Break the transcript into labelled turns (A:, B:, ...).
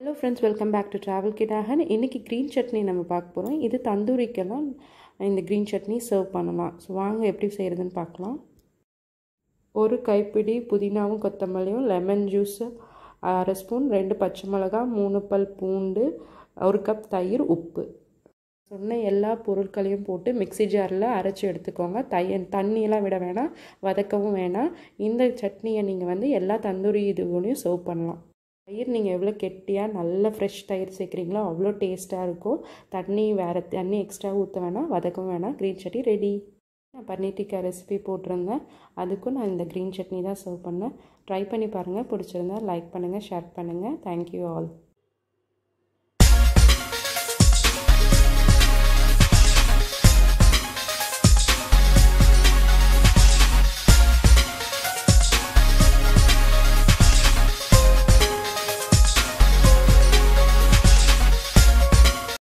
A: hello friends welcome back to travel கிடாகன் இன்றைக்கி green chutney நம்ம பார்க்க போகிறோம் இது தந்தூரிக்கெல்லாம் இந்த க்ரீன் சட்னி சர்வ் பண்ணலாம் ஸோ வாங்க எப்படி செய்கிறதுன்னு பார்க்கலாம் ஒரு கைப்பிடி புதினாவும் கொத்தமல்லியும் லெமன் ஜூஸு அரை ஸ்பூன் ரெண்டு பச்சை மிளகா மூணு பல் பூண்டு ஒரு கப் தயிர் உப்பு சொன்ன எல்லா பொருட்களையும் போட்டு மிக்சி ஜாரில் அரைச்சி எடுத்துக்கோங்க தைய தண்ணியெல்லாம் விட வேணாம் வதக்கவும் வேணாம் இந்த சட்னியை நீங்கள் வந்து எல்லா தந்தூரி இதுகளையும் சர்வ் பண்ணலாம் தயிர் நீங்கள் எவ்வளோ கெட்டியாக நல்ல ஃப்ரெஷ் தயிர் சேர்க்குறீங்களோ அவ்வளோ டேஸ்ட்டாக இருக்கும் தண்ணி வேறு தண்ணி எக்ஸ்ட்ரா ஊற்ற வேணாம் வதக்கவும் வேணாம் க்ரீன் சட்னி ரெடி நான் பன்னீர் டிக்கா ரெசிபி போட்டிருந்தேன் அதுக்கும் நான் இந்த க்ரீன் சட்னி தான் சர்வ் பண்ணேன் ட்ரை பண்ணி பாருங்கள் பிடிச்சிருந்தா லைக் பண்ணுங்கள் ஷேர் பண்ணுங்கள் தேங்க்யூ ஆல்